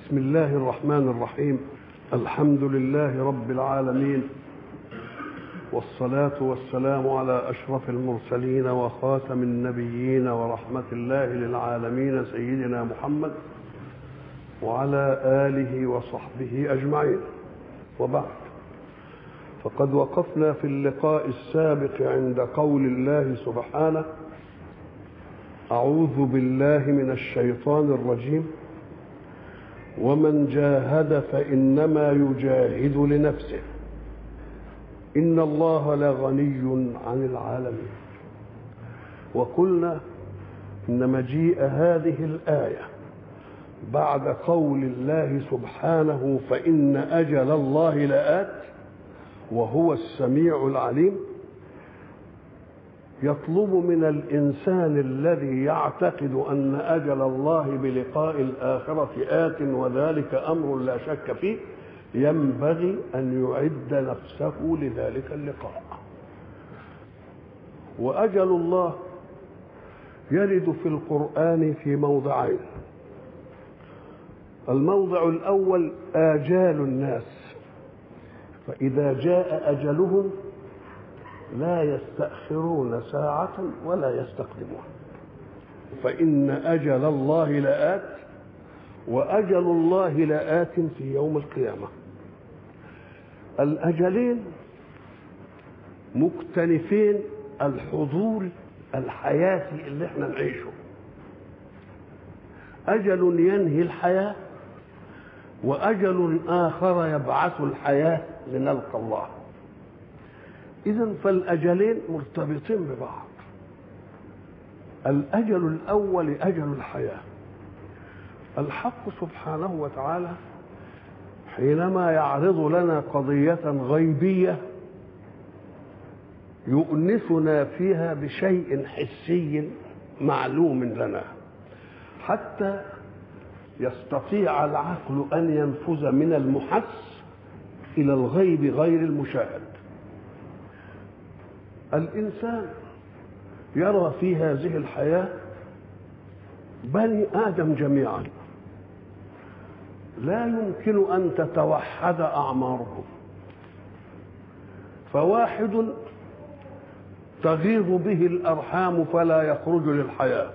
بسم الله الرحمن الرحيم الحمد لله رب العالمين والصلاة والسلام على أشرف المرسلين وخاتم النبيين ورحمة الله للعالمين سيدنا محمد وعلى آله وصحبه أجمعين وبعد فقد وقفنا في اللقاء السابق عند قول الله سبحانه أعوذ بالله من الشيطان الرجيم ومن جاهد فإنما يجاهد لنفسه إن الله لغني عن العالمين وقلنا إن مجيء هذه الآية بعد قول الله سبحانه فإن أجل الله لآت وهو السميع العليم يطلب من الإنسان الذي يعتقد أن أجل الله بلقاء الآخرة آت وذلك أمر لا شك فيه ينبغي أن يعد نفسه لذلك اللقاء وأجل الله يرد في القرآن في موضعين الموضع الأول آجال الناس فإذا جاء أجلهم لا يستأخرون ساعة ولا يستقدمون فإن أجل الله لآت وأجل الله لآت في يوم القيامة الأجلين مكتنفين الحضور الحياتي اللي احنا نعيشه أجل ينهي الحياة وأجل آخر يبعث الحياة لنلقى الله إذا فالأجلين مرتبطين ببعض الأجل الأول أجل الحياة الحق سبحانه وتعالى حينما يعرض لنا قضية غيبية يؤنسنا فيها بشيء حسي معلوم لنا حتى يستطيع العقل أن ينفذ من المحس إلى الغيب غير المشاهد الإنسان يرى في هذه الحياة بني آدم جميعا لا يمكن أن تتوحد أعمارهم فواحد تغيظ به الأرحام فلا يخرج للحياة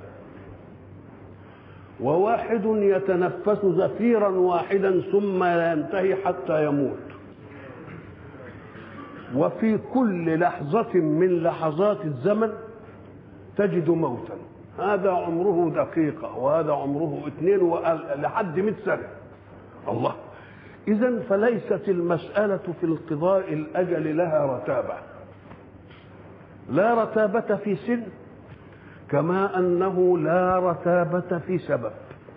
وواحد يتنفس زفيرا واحدا ثم لا ينتهي حتى يموت وفي كل لحظة من لحظات الزمن تجد موتا هذا عمره دقيقة وهذا عمره اثنين لحد مئة سنة الله إذا فليست المسألة في القضاء الأجل لها رتابة لا رتابة في سن كما أنه لا رتابة في سبب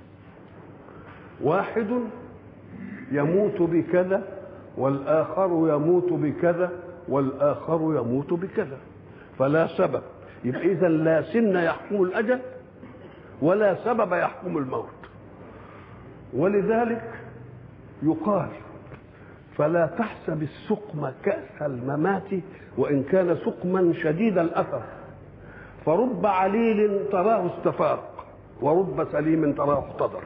واحد يموت بكذا والآخر يموت بكذا والآخر يموت بكذا فلا سبب يبقى إذا لا سن يحكم الأجل ولا سبب يحكم الموت ولذلك يقال فلا تحسب السقم كأس الممات وإن كان سقما شديد الأثر فرب عليل تراه استفاق ورب سليم تراه احتضر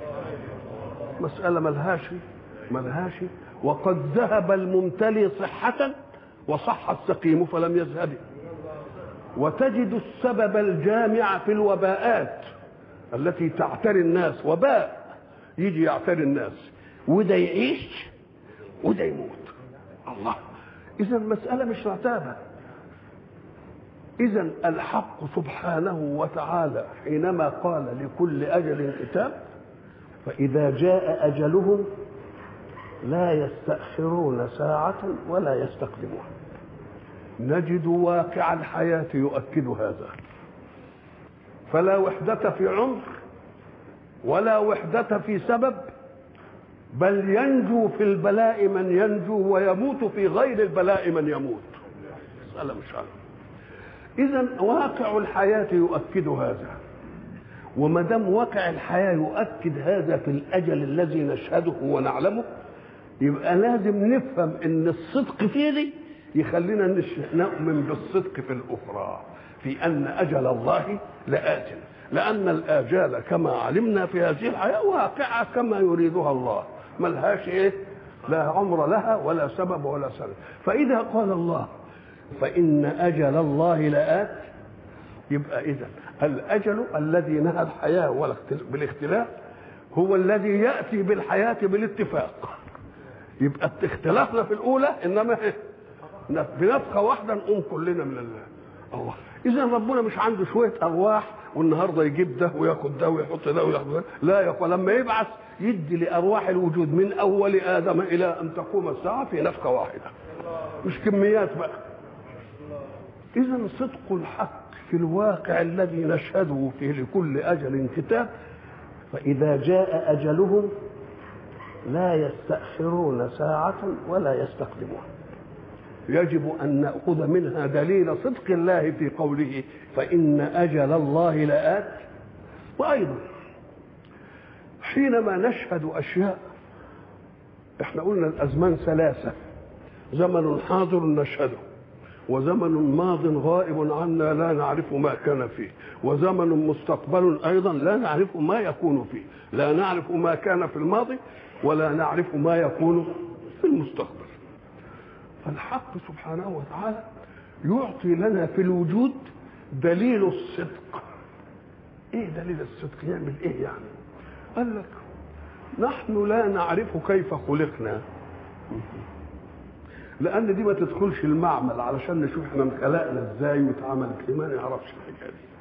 مسألة ملهاش ملهاش وقد ذهب الممتلي صحة وصح السقيم فلم يذهب وتجد السبب الجامع في الوباءات التي تعتري الناس وباء يجي يعتري الناس وده يعيش وده يموت الله اذا المساله مش رتابه اذا الحق سبحانه وتعالى حينما قال لكل اجل كتاب فاذا جاء اجلهم لا يستاخرون ساعه ولا يستقدمون نجد واقع الحياه يؤكد هذا فلا وحده في عمر ولا وحده في سبب بل ينجو في البلاء من ينجو ويموت في غير البلاء من يموت مسألة مش عارف إذا واقع الحياة يؤكد هذا وما دام واقع الحياة يؤكد هذا في الأجل الذي نشهده ونعلمه يبقى لازم نفهم إن الصدق فيه دي يخلينا نؤمن بالصدق في الأخرى في أن أجل الله لآت لأن الآجال كما علمنا في هذه الحياة واقعة كما يريدها الله ملهاش إيه لا عمر لها ولا سبب ولا سبب فإذا قال الله فإن أجل الله لآت يبقى إذا الأجل الذي نهى الحياة بالاختلاف هو الذي يأتي بالحياة بالاتفاق يبقى اختلافنا في الأولى إنما بنفخة واحدة نقوم كلنا من الله الله إذا ربنا مش عنده شوية أرواح والنهارده يجيب ده وياخد ده ويحط ده وياخد ده لا يا لما يبعث يدي لارواح الوجود من اول ادم الى ان تقوم الساعه في نفخه واحده مش كميات بقى اذا صدق الحق في الواقع الذي نشهده فيه لكل اجل كتاب فاذا جاء اجلهم لا يستاخرون ساعه ولا يستقدمون يجب ان ناخذ منها دليل صدق الله في قوله فان اجل الله لات وايضا حينما نشهد اشياء احنا قلنا الازمان ثلاثه زمن حاضر نشهده وزمن ماض غائب عنا لا نعرف ما كان فيه وزمن مستقبل ايضا لا نعرف ما يكون فيه لا نعرف ما كان في الماضي ولا نعرف ما يكون في المستقبل فالحق سبحانه وتعالى يعطي لنا في الوجود دليل الصدق ايه دليل الصدق يعمل ايه يعني قال لك نحن لا نعرف كيف خلقنا لان دي ما تدخلش المعمل علشان نشوف احنا انخلقنا ازاي واتعملت ايه ما نعرفش الحكايه دي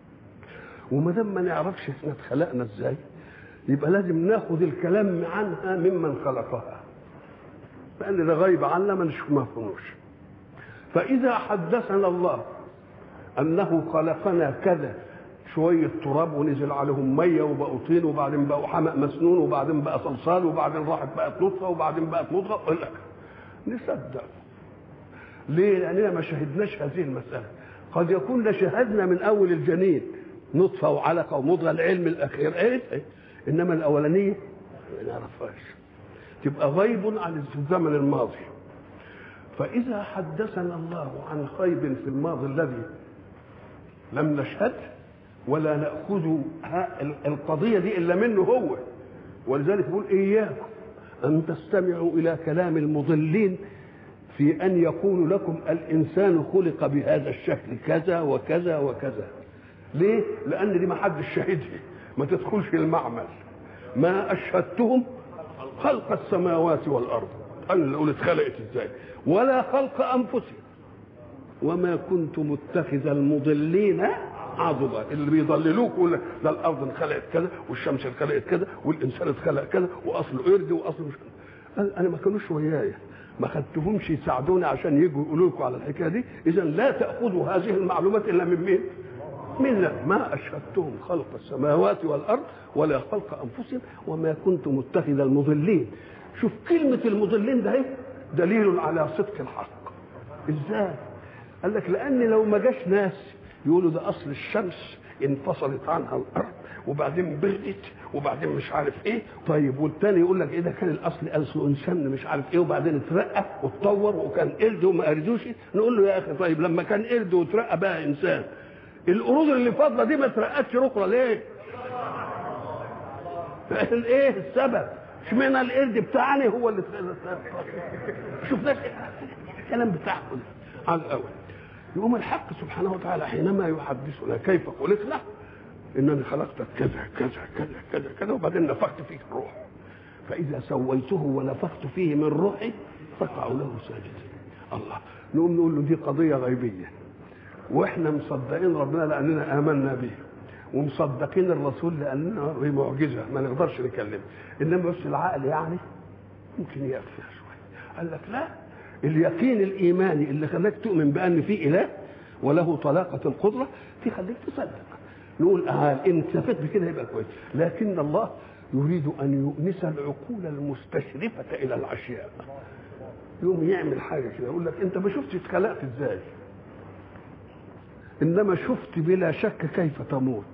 وما دام ما نعرفش احنا اتخلقنا ازاي يبقى لازم ناخذ الكلام عنها ممن خلقها لان ده غيب عنا ما نشوف ما فهموش فاذا حدثنا الله انه خلقنا كذا شوية تراب ونزل عليهم مية وبقوا طين وبعدين بقوا حمأ مسنون وبعدين بقى صلصال وبعدين راحت بقت نطفة وبعدين بقت مضغة يقول لك نصدق ليه؟ لأننا ما شهدناش هذه المسألة قد يكون شهدنا من أول الجنين نطفة وعلقة ومضغة العلم الأخير إيه؟ إيه؟ إنما الأولانية ما نعرفهاش تبقى غيب عن الزمن الماضي فإذا حدثنا الله عن خيب في الماضي الذي لم نشهد ولا نأخذ القضية دي إلا منه هو ولذلك يقول إياكم أن تستمعوا إلى كلام المضلين في أن يقول لكم الإنسان خلق بهذا الشكل كذا وكذا وكذا ليه؟ لأن دي ما حدش شاهدها ما تدخلش المعمل ما أشهدتهم خلق السماوات والأرض أنا اللي أقول اتخلقت إزاي ولا خلق أنفسهم وما كنت متخذ المضلين عضدا اللي بيضللوك يقول لك ده الارض اتخلقت كذا والشمس اتخلقت كذا والانسان اتخلق كذا واصله قرد واصله مش قال انا ما كانوش ويايا ما خدتهمش يساعدوني عشان يجوا يقولوا لكم على الحكايه دي اذا لا تاخذوا هذه المعلومات الا من مين؟ من ما اشهدتهم خلق السماوات والارض ولا خلق انفسهم وما كنت متخذ المضلين شوف كلمه المضلين ده دليل على صدق الحق ازاي؟ قال لك لان لو ما جاش ناس يقولوا ده اصل الشمس انفصلت عنها الارض وبعدين بردت وبعدين مش عارف ايه طيب والتاني يقول لك ايه ده كان الاصل اصله انسان مش عارف ايه وبعدين اترقى واتطور وكان قرد وما قردوش نقول له يا اخي طيب لما كان قرد واترقى بقى انسان القرود اللي فاضله دي ما اترقتش ركره ليه؟ ايه السبب؟ اشمعنى القرد بتاعنا هو اللي شفناش الكلام بتاعكم على الاول يقوم الحق سبحانه وتعالى حينما يحدثنا كيف خلقنا انني خلقتك كذا كذا كذا كذا كذا وبعدين نفخت فيك الروح فاذا سويته ونفخت فيه من روحي فقعوا له ساجدين الله نقوم نقول له دي قضيه غيبيه واحنا مصدقين ربنا لاننا امنا به ومصدقين الرسول لاننا معجزه ما نقدرش نكلمه انما بس العقل يعني ممكن يقفل شويه قال لك لا اليقين الايماني اللي خلاك تؤمن بان في اله وله طلاقه القدره دي خليك تصدق نقول اه ان اكتفيت بكده يبقى كويس لكن الله يريد ان يؤنس العقول المستشرفه الى الاشياء يقوم يعمل حاجه كده يقول لك انت ما شفتش اتخلقت ازاي انما شفت بلا شك كيف تموت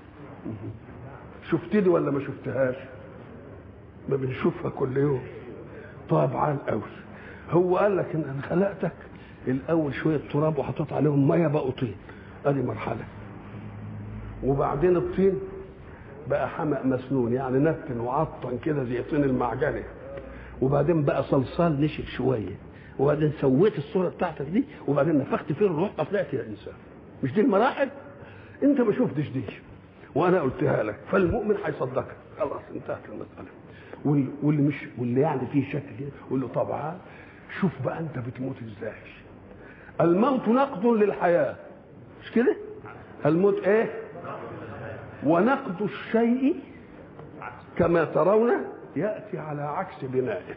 شفت دي ولا ما شفتهاش ما بنشوفها كل يوم طبعا قوي هو قال لك ان انا خلقتك الاول شويه تراب وحطيت عليهم ميه بقوا طين ادي مرحله وبعدين الطين بقى حمأ مسنون يعني نتن وعطن كده زي طين المعجنه وبعدين بقى صلصال نشف شويه وبعدين سويت الصوره بتاعتك دي وبعدين نفخت فيه الروح طلعت يا انسان مش دي المراحل انت ما شفتش دي وانا قلتها لك فالمؤمن هيصدقك خلاص انتهت المساله وال- واللي مش واللي يعني فيه شك كده يقول له طبعا شوف بقى انت بتموت ازاي الموت نقد للحياه مش كده الموت ايه ونقد الشيء كما ترون ياتي على عكس بنائه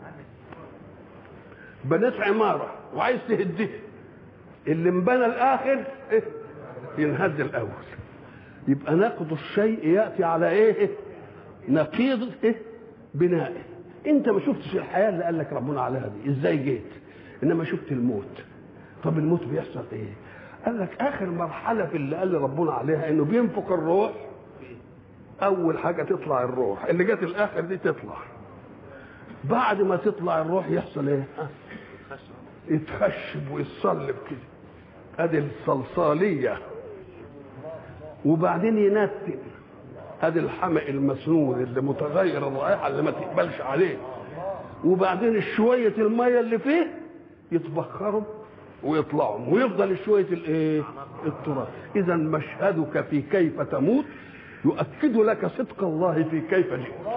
بنيت عماره وعايز تهدها اللي انبنى الاخر إيه؟ ينهد الاول يبقى نقد الشيء ياتي على ايه نقيض إيه؟ بنائه انت ما شفتش الحياه اللي قال لك ربنا عليها دي ازاي جيت انما شفت الموت طب الموت بيحصل ايه قال لك اخر مرحله في اللي قال ربنا عليها انه بينفق الروح اول حاجه تطلع الروح اللي جت الاخر دي تطلع بعد ما تطلع الروح يحصل ايه ها؟ يتخشب ويتصلب كده ادي الصلصاليه وبعدين ينتن ادي الحمق المسنون اللي متغير الرائحه اللي ما تقبلش عليه وبعدين شويه الميه اللي فيه يتبخروا ويطلعوا ويفضل شويه الايه التراب اذا مشهدك في كيف تموت يؤكد لك صدق الله في كيف جئت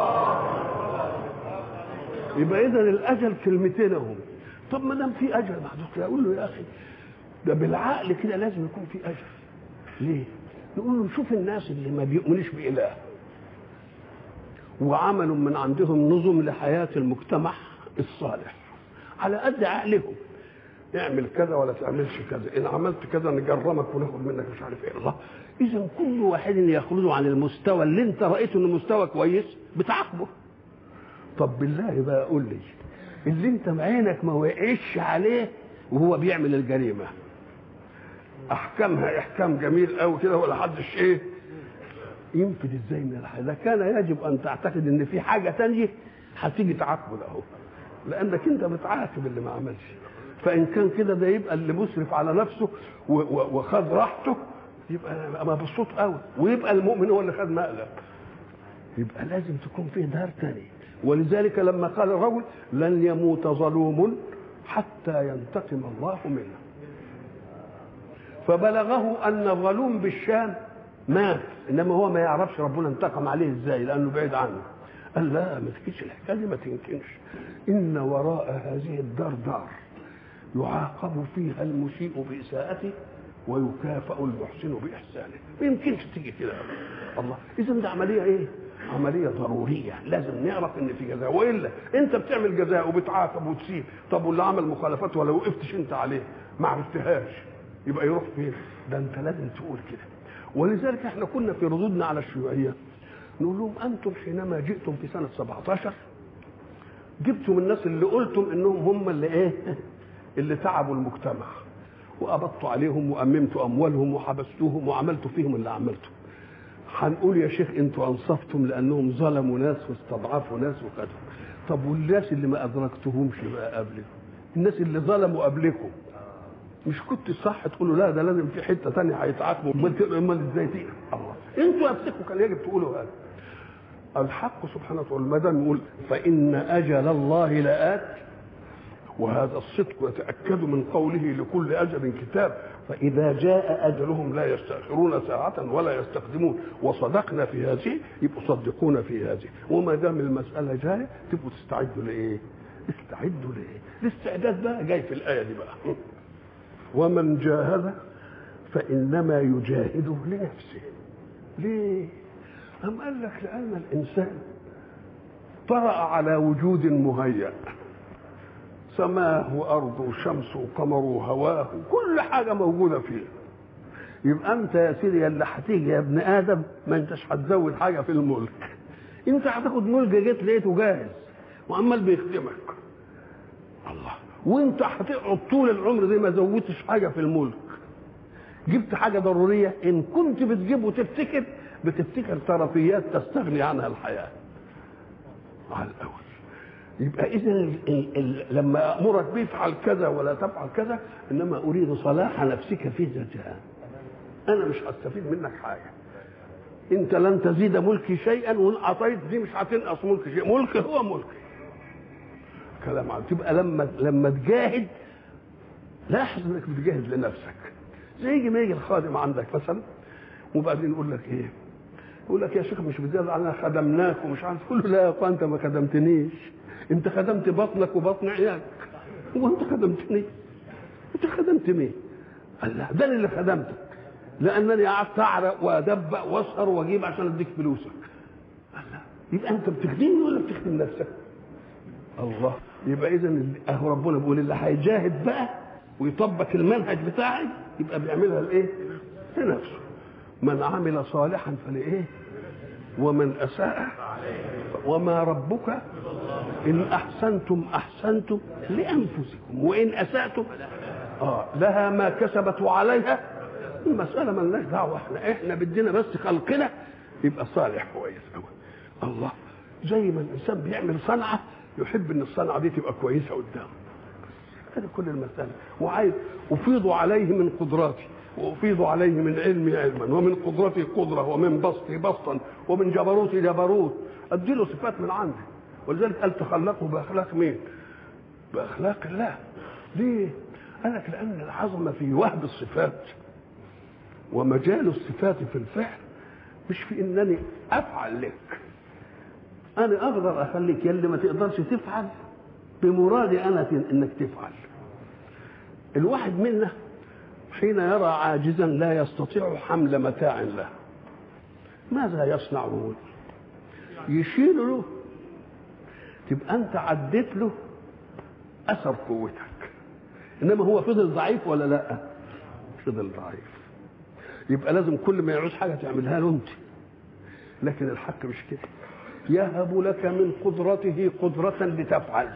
يبقى اذا الاجل كلمتين اهم طب ما دام في اجل محدود اقول له يا اخي ده بالعقل كده لازم يكون في اجل ليه؟ نقول له شوف الناس اللي ما بيؤمنوش بإله وعملوا من عندهم نظم لحياة المجتمع الصالح على قد عقلهم اعمل كذا ولا تعملش كذا ان عملت كذا نجرمك وناخد منك مش عارف ايه الله اذا كل واحد يخرج عن المستوى اللي انت رايته انه مستوى كويس بتعاقبه طب بالله بقى قول لي اللي انت عينك ما وقعش عليه وهو بيعمل الجريمه احكامها احكام جميل قوي كده ولا حدش ايه ينفذ ازاي من الحياه ده كان يجب ان تعتقد ان في حاجه تانية هتيجي تعاقبه ده هو لانك انت بتعاقب اللي ما عملش فان كان كده ده يبقى اللي مسرف على نفسه و- و- وخد راحته يبقى مبسوط قوي ويبقى المؤمن هو اللي خد مقلب يبقى لازم تكون فيه دار تاني ولذلك لما قال الرجل لن يموت ظلوم حتى ينتقم الله منه فبلغه ان الظلوم بالشام مات انما هو ما يعرفش ربنا انتقم عليه ازاي لانه بعيد عنه قال لا ما تكيش الحكايه دي ما تمكنش ان وراء هذه الدار دار يعاقب فيها المسيء باساءته ويكافئ المحسن باحسانه ما يمكنش تيجي كده الله اذا ده عمليه ايه عمليه ضروريه لازم نعرف ان في جزاء والا انت بتعمل جزاء وبتعاقب وتسيب طب واللي عمل مخالفات ولا وقفتش انت عليه ما عرفتهاش يبقى يروح فين ده انت لازم تقول كده ولذلك احنا كنا في ردودنا على الشيوعيه نقول لهم انتم حينما جئتم في سنه 17 جبتم الناس اللي قلتم انهم هم اللي ايه اللي تعبوا المجتمع وقبضتوا عليهم واممتوا اموالهم وحبستوهم وعملتوا فيهم اللي عملته هنقول يا شيخ انتوا انصفتم لانهم ظلموا ناس واستضعفوا ناس وخدوا طب والناس اللي ما ادركتهمش بقى قبلكم الناس اللي ظلموا قبلكم مش كنت صح تقولوا لا ده لازم في حته ثانيه هيتعاقبوا امال امال ازاي تيجي الله انتوا نفسكم كان يجب تقولوا هذا الحق سبحانه وتعالى ما دام يقول فان اجل الله لات وهذا الصدق يتاكد من قوله لكل اجل كتاب فاذا جاء اجلهم لا يستاخرون ساعه ولا يستقدمون وصدقنا في هذه يبقوا صدقونا في هذه وما دام المساله جايه تبقوا تستعدوا لايه؟ استعدوا لايه؟ الاستعداد بقى جاي في الايه دي بقى ومن جاهد فإنما يجاهد لنفسه ليه أم قال لك لأن الإنسان طرأ على وجود مهيأ سماه وأرضه وشمسه وقمره وهواه كل حاجة موجودة فيه يبقى أنت يا سيدي يا اللي هتيجي يا ابن آدم ما أنتش هتزود حاجة في الملك أنت هتاخد ملك جيت لقيته جاهز وعمال بيخدمك الله وانت هتقعد طول العمر دي ما زودتش حاجه في الملك جبت حاجه ضروريه ان كنت بتجيب وتفتكر بتفتكر طرفيات تستغني عنها الحياه على الاول يبقى اذا ال- ال- ال- لما امرك بيه افعل كذا ولا تفعل كذا انما اريد صلاح نفسك في ذاتها انا مش هستفيد منك حاجه انت لن تزيد ملكي شيئا وان اعطيت دي مش هتنقص ملكي شيء ملكي هو ملكي كلام عم تبقى لما لما تجاهد لاحظ انك بتجاهد لنفسك زي ما يجي الخادم عندك مثلا وبعدين يقول لك ايه يقول لك يا شيخ مش بتزيد علينا خدمناك ومش عارف تقول له لا يا اخوان انت ما خدمتنيش انت خدمت بطنك وبطن عيالك وانت خدمتني انت خدمت مين؟ قال لا ده أنا اللي خدمتك لانني قعدت اعرق وادبق واسهر واجيب عشان اديك فلوسك قال لا يبقى انت بتخدمني ولا بتخدم نفسك؟ الله يبقى اذا اهو ربنا بيقول اللي هيجاهد بقى ويطبق المنهج بتاعي يبقى بيعملها لايه؟ لنفسه من عمل صالحا فلايه؟ ومن اساء وما ربك ان احسنتم احسنتم لانفسكم وان اساتم اه لها ما كسبت وعليها المساله ملناش دعوه احنا احنا بدينا بس خلقنا يبقى صالح كويس قوي الله زي ما الانسان بيعمل صنعه يحب ان الصنعه دي تبقى كويسه قدامه هذه كل المساله وعايز افيض عليه من قدراتي وافيض عليه من علمي علما ومن قدرتي قدره ومن بسطي بسطا ومن جبروتي جبروت اديله صفات من عندي ولذلك قال تخلقوا باخلاق مين؟ باخلاق الله ليه؟ قال لك لان العظمه في وهب الصفات ومجال الصفات في الفعل مش في انني افعل لك انا اقدر اخليك يلي ما تقدرش تفعل بمرادي انا انك تفعل الواحد منا حين يرى عاجزا لا يستطيع حمل متاع له ماذا يصنع هو يشيل له تبقى انت عديت له اثر قوتك انما هو فضل ضعيف ولا لا فضل ضعيف يبقى لازم كل ما يعوز حاجه تعملها له انت لكن الحق مش كده يهب لك من قدرته قدرة لتفعل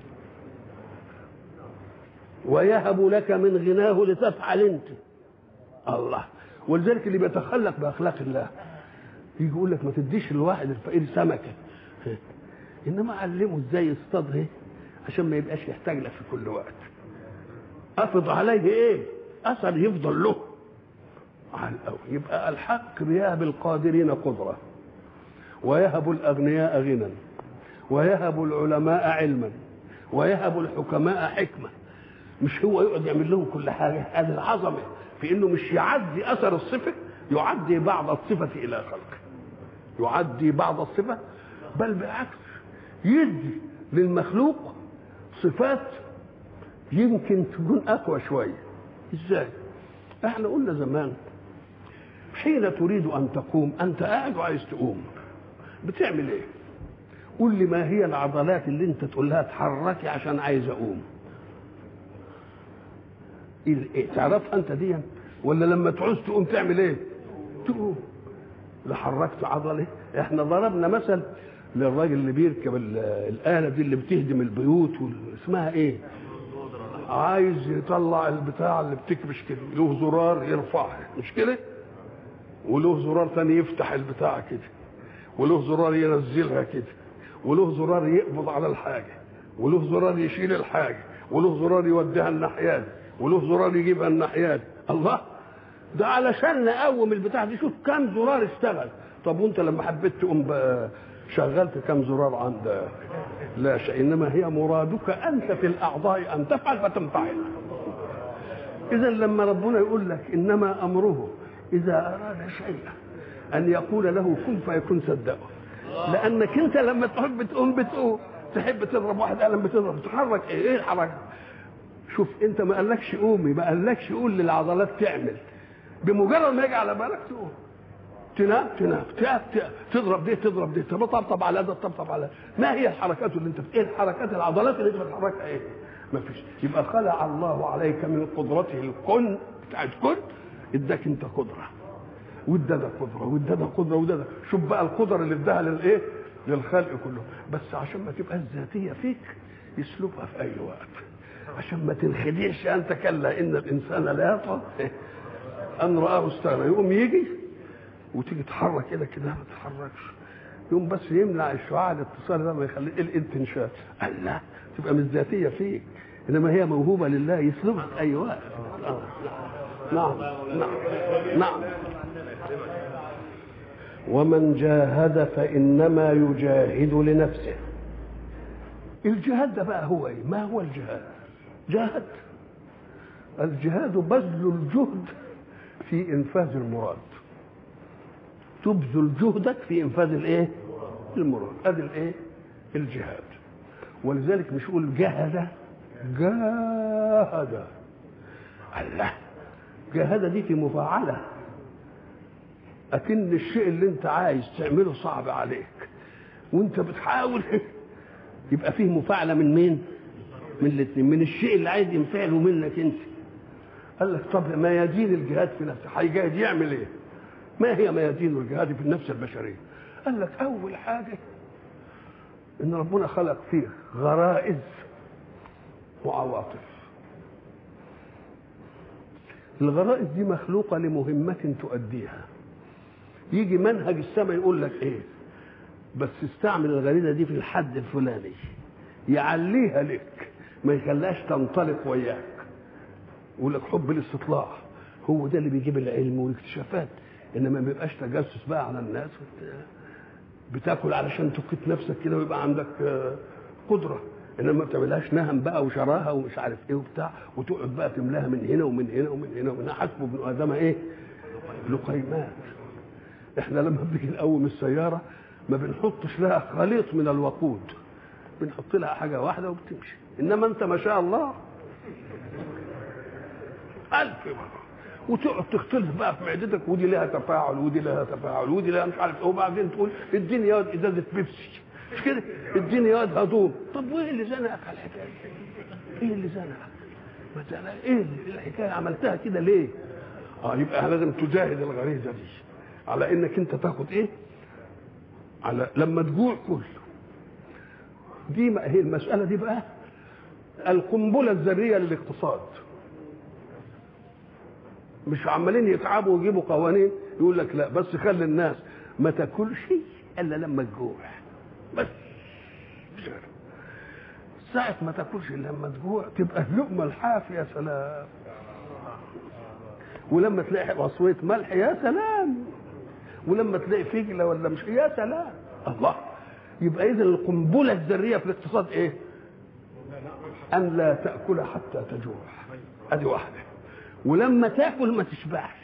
ويهب لك من غناه لتفعل انت الله ولذلك اللي بيتخلق باخلاق الله يجي يقول لك ما تديش الواحد الفقير سمكه انما علمه ازاي يصطاد عشان ما يبقاش يحتاج لك في كل وقت افض عليه ايه اثر يفضل له على الأول يبقى الحق بيهب القادرين قدره ويهب الاغنياء غنى ويهب العلماء علما ويهب الحكماء حكمه مش هو يقعد يعمل لهم كل حاجه هذه العظمه في انه مش يعدي اثر الصفه يعدي بعض الصفه الى خلقه يعدي بعض الصفه بل بالعكس يدي للمخلوق صفات يمكن تكون اقوى شويه ازاي احنا قلنا زمان حين تريد ان تقوم انت قاعد وعايز تقوم بتعمل ايه قول لي ما هي العضلات اللي انت تقول لها اتحركي عشان عايز اقوم إيه تعرفها انت دي ولا لما تعوز تقوم تعمل ايه تقوم لا حركت عضله احنا ضربنا مثل للراجل اللي بيركب الاله دي اللي بتهدم البيوت اسمها ايه عايز يطلع البتاع اللي بتكبش كده له زرار يرفعها مش كده وله زرار ثاني يفتح البتاع كده وله زرار ينزلها كده وله زرار يقبض على الحاجه وله زرار يشيل الحاجه وله زرار يوديها الناحيه دي وله زرار يجيبها الناحيه دي الله ده علشان نقوم البتاع دي شوف كم زرار اشتغل طب وانت لما حبيت تقوم بقى شغلت كم زرار عندك لا شيء انما هي مرادك انت في الاعضاء ان تفعل فتنفعل اذا لما ربنا يقول لك انما امره اذا اراد شيئا ان يقول له كن فيكون صدقه لانك انت لما تحب تقوم بتقوم تحب تضرب واحد قلم بتضرب تحرك ايه ايه الحركه شوف انت ما قالكش قومي ما قالكش قول للعضلات تعمل بمجرد ما يجي على بالك تقوم تنام تنام تقف تقف تضرب دي تضرب دي تطبطب على ده تطبطب على ما هي الحركات اللي انت ايه الحركات العضلات اللي انت بتحركها ايه؟ ما فيش يبقى خلع الله عليك من قدرته الكن بتاعت كن اداك انت قدره وادى ده قدره وادى ده قدره وادى ده شوف بقى القدره اللي اداها للايه؟ للخلق كله بس عشان ما تبقى الذاتيه فيك يسلبها في اي وقت عشان ما تنخدعش انت كلا ان الانسان لا يطغى ان راه استغنى يقوم يجي وتيجي تحرك كده كده ما تتحركش يوم بس يمنع الشعاع الاتصال ده ما يخليه الانتنشات قال لا تبقى مش ذاتيه فيك انما هي موهوبه لله يسلبها في اي وقت آه. نعم نعم نعم ومن جاهد فإنما يجاهد لنفسه الجهاد ده بقى هو ايه ما هو الجهاد جاهد الجهاد بذل الجهد في انفاذ المراد تبذل جهدك في انفاذ الايه المراد ادي الايه الجهاد ولذلك مش يقول جاهد جاهد الله جاهد دي في مفاعله اكن الشيء اللي انت عايز تعمله صعب عليك وانت بتحاول يبقى فيه مفاعله من مين من الاثنين من الشيء اللي عايز ينفعله منك انت قال لك طب ميادين الجهاد في نفسه هيجاهد يعمل ايه ما هي ميادين الجهاد في النفس البشريه قال لك اول حاجه ان ربنا خلق فيه غرائز وعواطف الغرائز دي مخلوقه لمهمه تؤديها يجي منهج السماء يقول لك ايه بس استعمل الغريزه دي في الحد الفلاني يعليها لك ما يخليهاش تنطلق وياك يقول لك حب الاستطلاع هو ده اللي بيجيب العلم والاكتشافات انما ما بيبقاش تجسس بقى على الناس بتاكل علشان تقيت نفسك كده ويبقى عندك قدره انما ما بتعملهاش نهم بقى وشراها ومش عارف ايه وبتاع وتقعد بقى تملاها من هنا ومن هنا ومن هنا ومن هنا حسبه ابن ادم ايه؟ لقيمات احنا لما بنيجي نقوم السياره ما بنحطش لها خليط من الوقود بنحط لها حاجه واحده وبتمشي انما انت ما شاء الله ألف مرة وتقعد تختلف بقى في معدتك ودي لها تفاعل ودي لها تفاعل ودي لها مش عارف ايه وبعدين تقول اديني ياض ازازه بيبسي مش كده اديني ياض هدوم طب وايه اللي زنقك على الحكايه ايه اللي زنقك ما زنق ايه الحكايه عملتها كده ليه اه يبقى لازم تجاهد الغريزه دي على انك انت تاخد ايه على لما تجوع كل دي ما هي المساله دي بقى القنبله الذريه للاقتصاد مش عمالين يتعبوا ويجيبوا قوانين يقول لك لا بس خلي الناس ما تاكلش الا لما تجوع بس ساعة ما تاكلش الا لما تجوع تبقى اللقمة الحافية يا سلام ولما تلاقي وصوية ملح يا سلام ولما تلاقي فجلة ولا مش يا سلام الله يبقى إذا القنبلة الذرية في الاقتصاد إيه؟ أن لا تأكل حتى تجوع أدي واحدة ولما تاكل ما تشبعش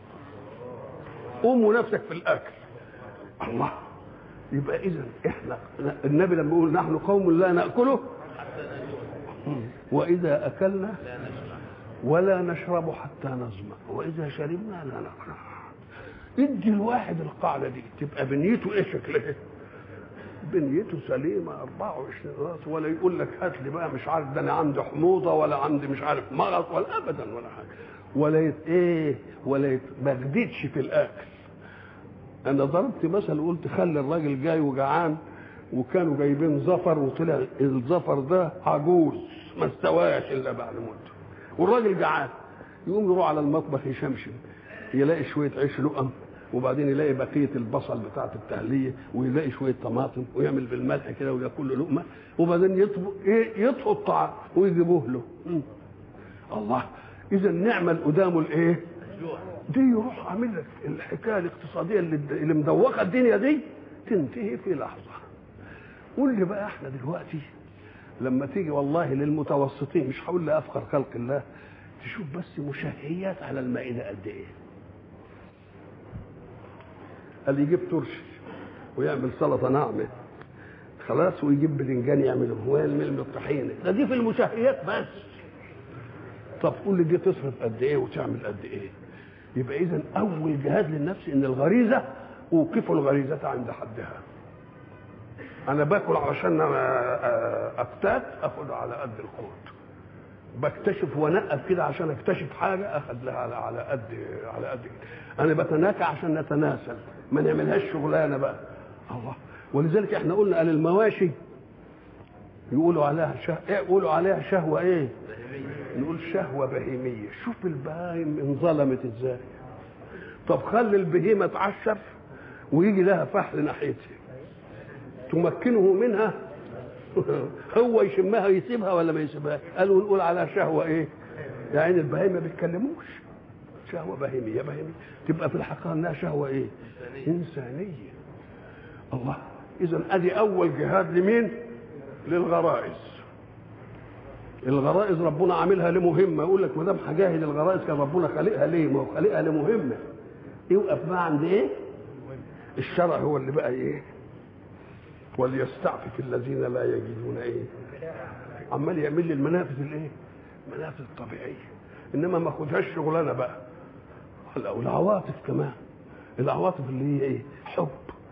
قوموا نفسك في الاكل الله يبقى اذا احنا النبي لما يقول نحن قوم لا ناكله واذا اكلنا ولا نشرب حتى نظمأ واذا شربنا لا نقنع ادي الواحد القاعده دي تبقى بنيته ايه شكلها بنيته سليمه 24 راس ولا يقول لك هات لي بقى مش عارف ده انا عندي حموضه ولا عندي مش عارف مغص ولا ابدا ولا حاجه ولا يت ايه ولا يت ما جديدش في الاكل انا ضربت مثل قلت خلي الراجل جاي وجعان وكانوا جايبين زفر وطلع الزفر ده عجوز ما استواش الا بعد مده والراجل جعان يقوم يروح على المطبخ يشمشم يلاقي شويه عيش لقم وبعدين يلاقي بقيه البصل بتاعه التهليه ويلاقي شويه طماطم ويعمل بالملح كده وياكل له لقمه وبعدين يطبخ ايه يطهو الطعام ويجيبوه له م. الله اذا نعمل قدامه الايه دي يروح عامل لك الحكايه الاقتصاديه اللي, اللي مدوخه الدنيا دي تنتهي في لحظه قول لي بقى احنا دلوقتي لما تيجي والله للمتوسطين مش هقول لافقر خلق الله تشوف بس مشهيات على المائده قد ايه قال يجيب ترشي ويعمل سلطه ناعمه خلاص ويجيب باذنجان يعمله ويعمل من الطحينه ده دي في المشهيات بس طب قول لي دي تصرف قد ايه وتعمل قد ايه يبقى اذا اول جهاد للنفس ان الغريزه اوقف الغريزه عند حدها انا باكل علشان اقتات اخد على قد القوت بكتشف وانقب كده عشان اكتشف حاجه اخد لها على على قد على قد كده انا بتناكى عشان نتناسل ما نعملهاش شغلانه بقى الله ولذلك احنا قلنا قال المواشي يقولوا عليها شه... إيه يقولوا عليها شهوه ايه نقول شهوه بهيميه شوف البهايم انظلمت ازاي طب خلي البهيمه تعشر ويجي لها فحل ناحيتها تمكنه منها هو يشمها يسيبها ولا ما يسيبها قالوا نقول على شهوه ايه يعني البهايم ما بيتكلموش شهوه بهيميه بهيميه تبقى في الحقيقه انها شهوه ايه انسانيه الله اذا ادي اول جهاد لمين للغرائز الغرائز ربنا عاملها لمهمه يقول لك ما دام هجاهد الغرائز كان ربنا خالقها ليه؟ ما هو خالقها لمهمه يوقف بقى عند ايه؟ الشرع هو اللي بقى ايه؟ وليستعفف الذين لا يجدون ايه؟ عمال يعمل لي المنافذ الايه؟ المنافذ الطبيعيه انما ما خدهاش شغلانه بقى والعواطف كمان العواطف اللي هي ايه؟ حب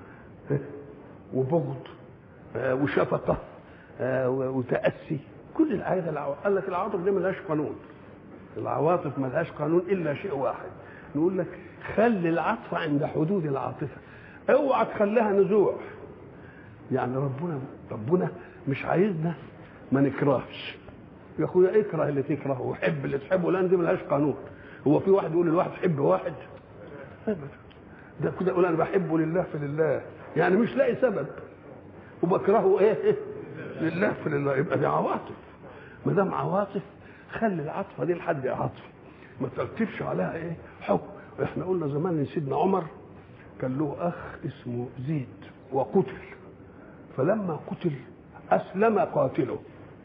وبغض وشفقه وتاسي كل الآية العواطف قال لك العواطف دي ملهاش قانون العواطف ملهاش قانون إلا شيء واحد نقول لك خلي العطف عند حدود العاطفة اوعى تخليها نزوع يعني ربنا ربنا مش عايزنا ما نكرهش يا اخويا اكره اللي تكرهه وحب اللي تحبه لان دي ملهاش قانون هو في واحد يقول للواحد حب واحد ده كده يقول انا بحبه لله في لله يعني مش لاقي سبب وبكرهه ايه لله في لله يبقى دي عواطف ما دام عواطف خلي العاطفه دي لحد عاطفه ما ترتبش عليها ايه حب احنا قلنا زمان ان سيدنا عمر كان له اخ اسمه زيد وقتل فلما قتل اسلم قاتله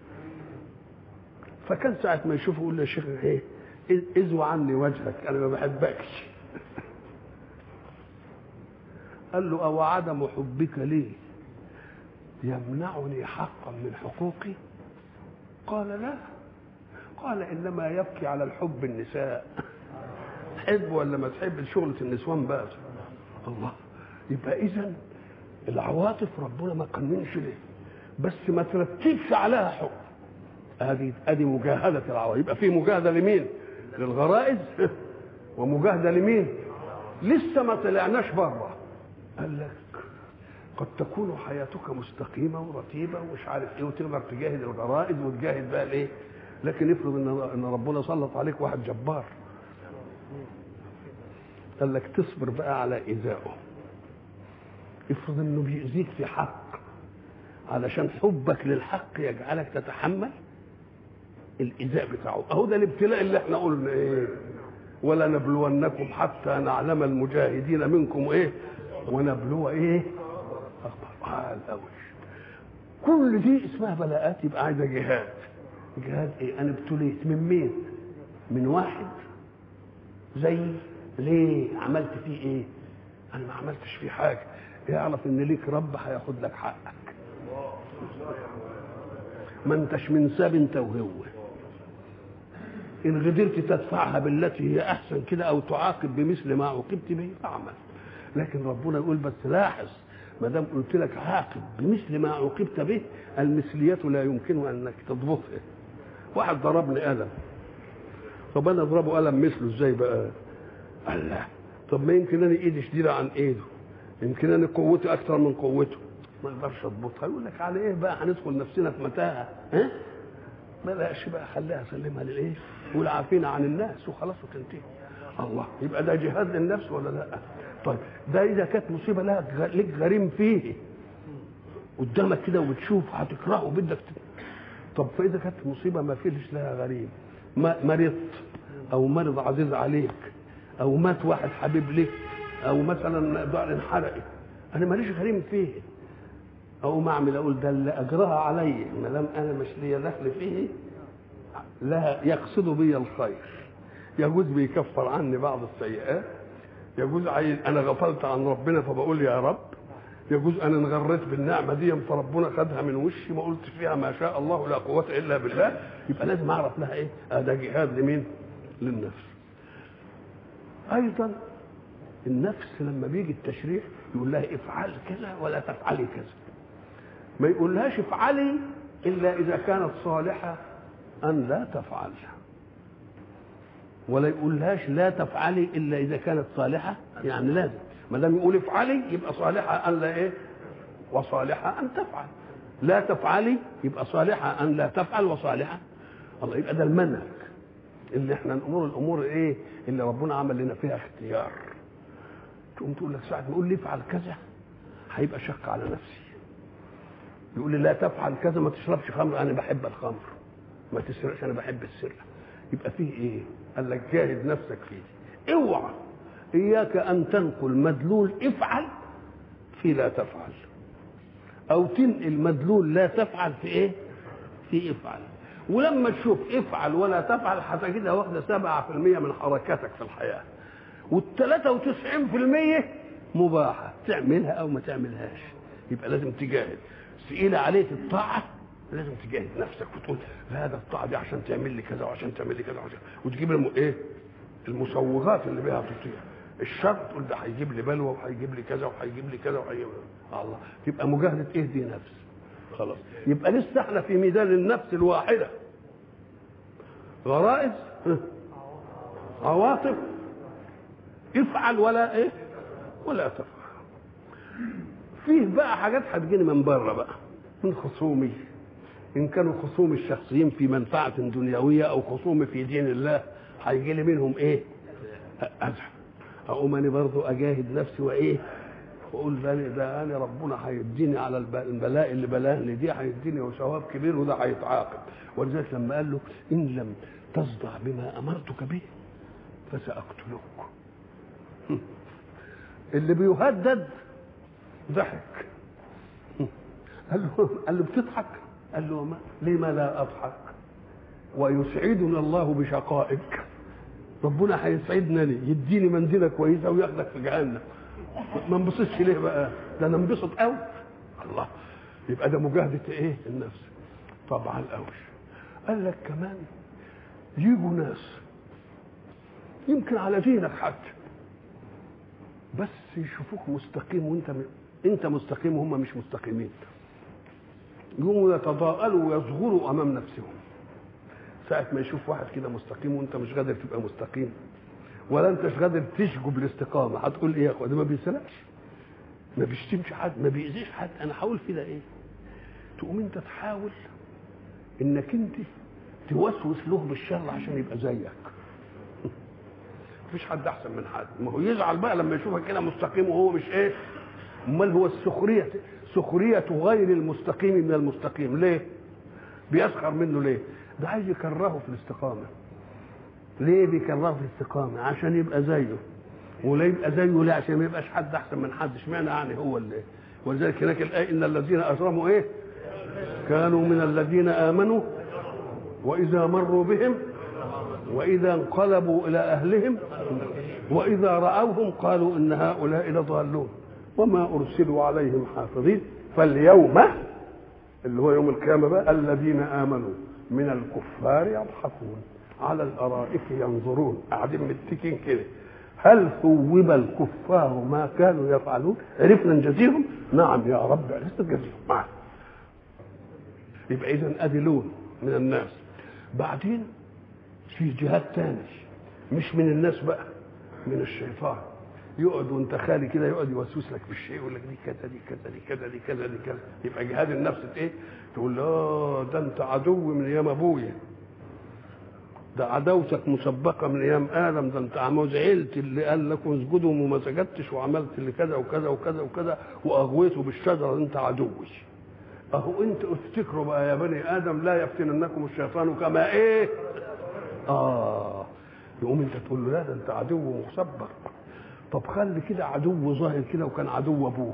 فكان ساعة ما يشوفه يقول له يا شيخ ايه ازوى عني وجهك انا ما بحبكش قال له او عدم حبك لي يمنعني حقا من حقوقي قال لا قال انما يبكي على الحب النساء تحب ولا ما تحب شغلة النسوان بقى الله يبقى اذا العواطف ربنا ما قننش ليه بس ما ترتبش عليها حب ادي ادي مجاهده العواطف يبقى في مجاهده لمين للغرائز ومجاهده لمين لسه ما طلعناش بره قال لك قد تكون حياتك مستقيمه ورتيبه ومش عارف ايه وتقدر تجاهد الغرائز وتجاهد بقى الايه لكن افرض ان ان ربنا سلط عليك واحد جبار قال لك تصبر بقى على ايذائه افرض انه بيأذيك في حق علشان حبك للحق يجعلك تتحمل الايذاء بتاعه اهو ده الابتلاء اللي احنا قلنا ايه ولا نبلونكم حتى نعلم المجاهدين منكم ايه ونبلو ايه اخبار الاول كل دي اسمها بلاءات يبقى عايزه جهاد جهاد ايه انا ابتليت من مين من واحد زي ليه عملت فيه ايه انا ما عملتش فيه حاجه يعرف ان ليك رب هياخد لك حقك ما انتش من ساب انت وهو ان قدرت تدفعها بالتي هي احسن كده او تعاقب بمثل ما عوقبت به فاعمل لكن ربنا يقول بس لاحظ ما دام قلت لك عاقب بمثل ما عوقبت به المثلية لا يمكن انك تضبطها واحد ضربني قلم طب انا اضربه قلم مثله ازاي بقى قال لا طب ما يمكن انا ايدي شديده عن ايده يمكن انا قوتي اكثر من قوته ما اقدرش اضبطها يقول لك على ايه بقى هندخل نفسنا في متاهه ها بلاش بقى خليها سلمها للايه والعافين عن الناس وخلاص وتنتهي الله يبقى ده جهاد للنفس ولا لا طيب ده اذا كانت مصيبه لها لك غريم فيه قدامك كده وبتشوف هتكرهه وبدك ت... طب فاذا كانت مصيبه ما فيش لها غريم ما مرضت او مرض عزيز عليك او مات واحد حبيب لك او مثلا دار انحرقت انا ماليش غريم فيه او ما اعمل اقول ده اللي اجراها علي ما دام انا مش ليا دخل فيه لا يقصد بي الخير يجوز بيكفر عني بعض السيئات يجوز عايز انا غفلت عن ربنا فبقول يا رب يجوز انا انغريت بالنعمه دي فربنا خدها من وشي ما قلت فيها ما شاء الله لا قوه الا بالله يبقى لازم اعرف لها ايه ده جهاد لمين للنفس ايضا النفس لما بيجي التشريع يقول لها افعل كذا ولا تفعلي كذا ما يقولهاش افعلي الا اذا كانت صالحه ان لا تفعل ولا يقولهاش لا تفعلي الا اذا كانت صالحه يعني لازم ما دام يقول افعلي يبقى صالحه ان لا ايه وصالحه ان تفعل لا تفعلي يبقى صالحه ان لا تفعل وصالحه الله يبقى ده المنهج اللي احنا الامور الامور ايه اللي ربنا عمل لنا فيها اختيار تقوم تقول لك ساعه ما يقول لي افعل كذا هيبقى شق على نفسي يقول لي لا تفعل كذا ما تشربش خمر انا بحب الخمر ما تسرقش انا بحب السرقه يبقى فيه ايه قال لك جاهد نفسك فيه اوعى اياك ان تنقل مدلول افعل في لا تفعل او تنقل مدلول لا تفعل في ايه في افعل ولما تشوف افعل ولا تفعل هتجدها واخده 7% من حركاتك في الحياه وال 93% مباحه تعملها او ما تعملهاش يبقى لازم تجاهد ثقيله عليك الطاعه لازم تجاهد نفسك وتقول لا ده الطاعه دي عشان تعمل لي كذا وعشان تعمل لي كذا وعشان وتجيب الم... ايه المسوغات اللي بها تطيع الشر تقول ده هيجيب لي بلوى وهيجيب لي كذا وهيجيب لي كذا وهيجيب لي الله يبقى مجاهده ايه دي نفس خلاص يبقى لسه احنا في ميدان النفس الواحده غرائز عواطف افعل ولا ايه ولا تفعل فيه بقى حاجات هتجيني من بره بقى من خصومي ان كانوا خصوم الشخصيين في منفعه دنيويه او خصومي في دين الله هيجي لي منهم ايه ازعل اقوم انا برضه اجاهد نفسي وايه واقول ده ده انا ربنا هيديني على البلاء اللي بلاهني دي هيديني ثواب كبير وده هيتعاقب ولذلك لما قال له ان لم تصدع بما امرتك به فساقتلك اللي بيهدد ضحك قال له قال له بتضحك قال له ما لما لا اضحك ويسعدنا الله بشقائك ربنا هيسعدنا ليه يديني منديله كويسه وياخدك في جهنم ما انبسطش ليه بقى ده انا انبسط قوي الله يبقى ده مجاهده ايه النفس طبعا قوي قال لك كمان يجوا ناس يمكن على دينك حتى بس يشوفوك مستقيم وانت م... انت مستقيم وهم مش مستقيمين يقوموا يتضاءلوا ويصغروا امام نفسهم ساعة ما يشوف واحد كده مستقيم وانت مش قادر تبقى مستقيم ولا انتش قادر تشجب الاستقامة هتقول ايه يا اخويا ده ما بيسرقش ما بيشتمش حد ما بيأذيش حد انا هقول في ده ايه تقوم انت تحاول انك انت توسوس له بالشر عشان يبقى زيك مفيش حد احسن من حد ما هو يزعل بقى لما يشوفك كده مستقيم وهو مش ايه امال هو السخريه سخريه غير المستقيم من المستقيم ليه بيسخر منه ليه ده عايز يكرهه في الاستقامه ليه بيكرهه في الاستقامه عشان يبقى زيه ولا يبقى زيه ليه عشان ما يبقاش حد احسن من حد اشمعنى يعني هو اللي ولذلك هناك الايه ان الذين اجرموا ايه كانوا من الذين امنوا واذا مروا بهم واذا انقلبوا الى اهلهم واذا راوهم قالوا ان هؤلاء لضالون وما ارسلوا عليهم حافظين فاليوم اللي هو يوم القيامه بقى الذين امنوا من الكفار يضحكون على الارائك ينظرون قاعدين متكين كده هل ثوب الكفار ما كانوا يفعلون عرفنا نجزيهم نعم يا رب عرفنا نجزيهم معنا يبقى اذا ادي لون من الناس بعدين في جهات تاني مش من الناس بقى من الشيطان يقعد وانت خالي كده يقعد يوسوس لك بالشيء يقول لك دي كذا دي كذا دي كذا دي كذا دي كذا يبقى جهاد النفس ايه؟ تقول له اه ده انت عدو من ايام ابويا ده عداوتك مسبقه من ايام ادم ده انت عم زعلت اللي قال لكم اسجدوا وما سجدتش وعملت اللي كذا وكذا وكذا وكذا واغويته بالشجره انت عدوي اهو انت افتكروا بقى يا بني ادم لا يفتننكم الشيطان كما ايه اه يقوم انت تقول له لا ده انت عدو مسبق طب خلي كده عدو ظاهر كده وكان عدو ابوك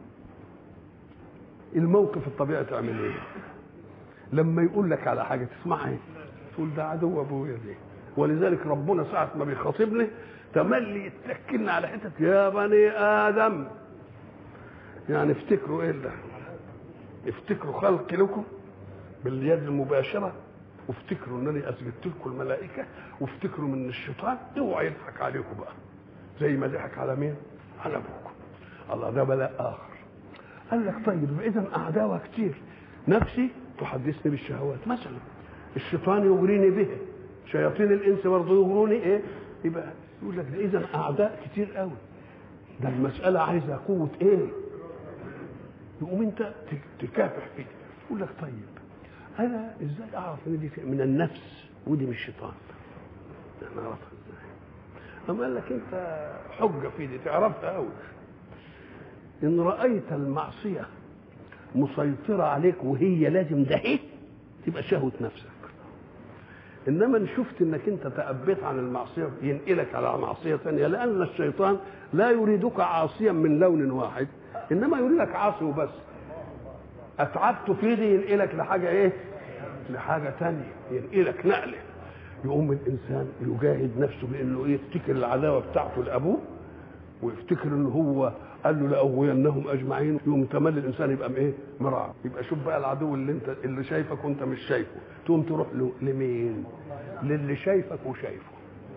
الموقف الطبيعي تعمل ايه لما يقول لك على حاجه تسمعها ايه تقول ده عدو ابويا دي ولذلك ربنا ساعه ما بيخاطبني تملي يتكلنا على حته يا بني ادم يعني افتكروا ايه ده افتكروا خلقي لكم باليد المباشره وافتكروا انني اسجدت لكم الملائكه وافتكروا من الشيطان اوعى يضحك عليكم بقى زي ما ضحك على مين؟ على ابوكم الله ده بلاء اخر قال لك طيب اذا اعداوها كتير نفسي تحدثني بالشهوات مثلا الشيطان يغريني به شياطين الانس برضه يغروني ايه؟ يبقى يقول لك اذا اعداء كتير قوي ده المساله عايزه قوه ايه؟ يقوم انت تكافح فيه يقول لك طيب انا ازاي اعرف ان دي من النفس ودي من الشيطان؟ انا اعرفها ازاي؟ أما قال لك انت حجه في دي تعرفها قوي ان رايت المعصيه مسيطره عليك وهي لازم ده ايه تبقى شهوه نفسك انما ان شفت انك انت تأبيت عن المعصيه ينقلك على معصيه ثانيه لان الشيطان لا يريدك عاصيا من لون واحد انما يريدك عاصي وبس اتعبت في دي ينقلك لحاجه ايه لحاجه ثانيه ينقلك نقله يقوم الانسان يجاهد نفسه بانه ايه يفتكر العداوه بتاعته لابوه ويفتكر ان هو قال له لاغوينهم اجمعين يقوم تملي الانسان يبقى ايه مراعي يبقى شوف بقى العدو اللي انت اللي شايفك وانت مش شايفه تقوم تروح له لمين للي شايفك وشايفه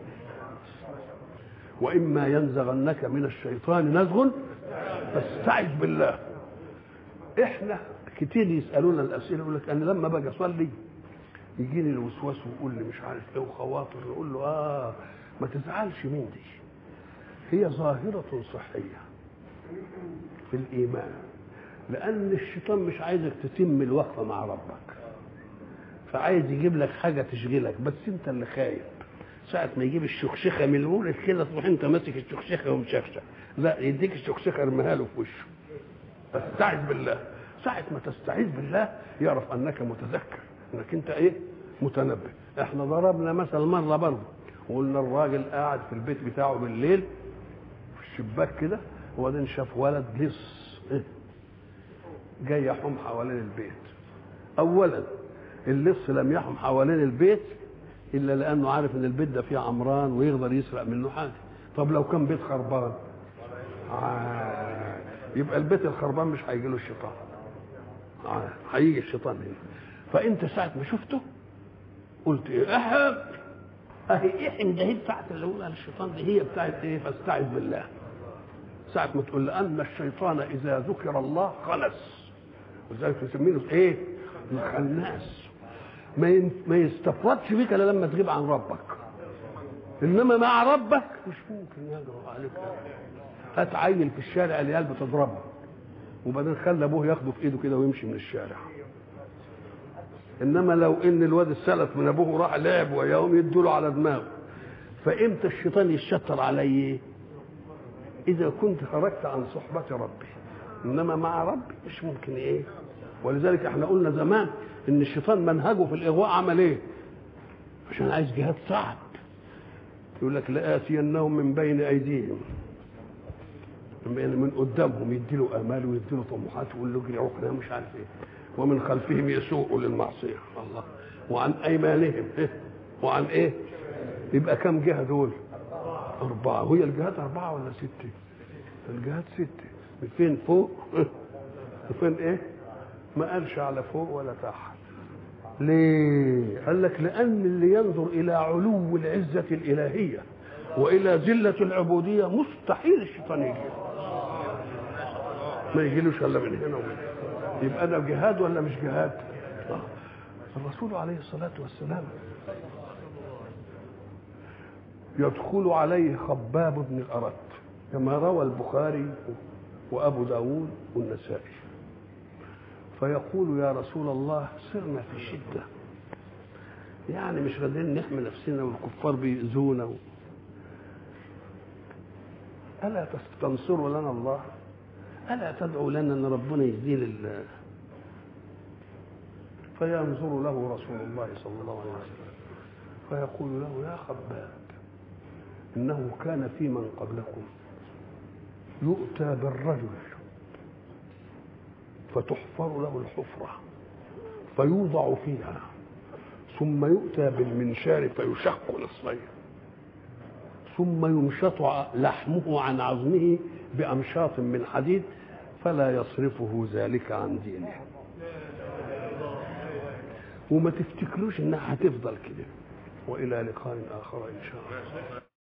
واما ينزغنك من الشيطان نزغ فاستعذ بالله احنا كتير يسالونا الاسئله يقول لك انا لما باجي اصلي يجيني الوسواس ويقول لي مش عارف ايه وخواطر يقول له اه ما تزعلش من دي هي ظاهرة صحية في الإيمان لأن الشيطان مش عايزك تتم الوقفة مع ربك فعايز يجيب لك حاجة تشغلك بس أنت اللي خايف ساعة ما يجيب الشخشخة من الولد كده تروح أنت ماسك الشخشخة ومشخشخ لا يديك الشخشخة ارميها له في وشه فاستعذ بالله ساعة ما تستعيذ بالله يعرف أنك متذكر أنك أنت إيه متنبه احنا ضربنا مثل مرة برضه وقلنا الراجل قاعد في البيت بتاعه بالليل في الشباك كده وبعدين شاف ولد لص إيه؟ جاي يحوم حوالين البيت اولا اللص لم يحوم حوالين البيت الا لانه عارف ان البيت ده فيه عمران ويقدر يسرق منه حاجه طب لو كان بيت خربان آه. يبقى البيت الخربان مش هيجي له الشيطان آه. هيجي الشيطان هنا فانت ساعه ما شفته قلت ايه احب اهي ايه ده بتاعت اللي قولها الشيطان دي هي بتاعت ايه فاستعذ بالله ساعة ما تقول لأن الشيطان إذا ذكر الله خلص ولذلك يسمينه ايه؟ الخناس ما ين... ما يستفردش بيك الا لما تغيب عن ربك انما مع ربك مش ممكن يجرؤ عليك هات عيل في الشارع العيال بتضربه وبعدين خلى ابوه ياخده في ايده كده ويمشي من الشارع انما لو ان الواد السلف من ابوه راح لعب وياهم يدوا له على دماغه فامتى الشيطان يشتر عليه اذا كنت خرجت عن صحبه ربي انما مع ربي مش ممكن ايه ولذلك احنا قلنا زمان ان الشيطان منهجه في الاغواء عمل ايه عشان عايز جهاد صعب يقول لك لآتينهم من بين ايديهم من من قدامهم يدي له امال ويدي له طموحات ويقول له اجري عقنا مش عارف ايه ومن خلفهم يسوء للمعصيه الله وعن ايمانهم إيه؟ وعن ايه يبقى كم جهه دول اربعه وهي الجهات اربعه ولا سته الجهات سته من فين فوق وفين ايه ما قالش على فوق ولا تحت ليه قال لك لان اللي ينظر الى علو العزه الالهيه والى ذله العبوديه مستحيل الشيطان يجي ما يجيلوش الا من هنا ومن هنا يبقى ده جهاد ولا مش جهاد الرسول عليه الصلاه والسلام يدخل عليه خباب بن الأرت كما روى البخاري وأبو داود والنسائي فيقول يا رسول الله صرنا في شدة يعني مش قادرين نحمي نفسنا والكفار بيؤذونا و... ألا تنصروا لنا الله ألا تدعو لنا أن ربنا يهدينا ال... فينظر له رسول الله صلى الله عليه وسلم فيقول له يا خباب انه كان في من قبلكم يؤتى بالرجل فتحفر له الحفره فيوضع فيها ثم يؤتى بالمنشار فيشق نصفين ثم يمشط لحمه عن عظمه بامشاط من حديد فلا يصرفه ذلك عن دينه وما تفتكروش انها هتفضل كده والى لقاء اخر ان شاء الله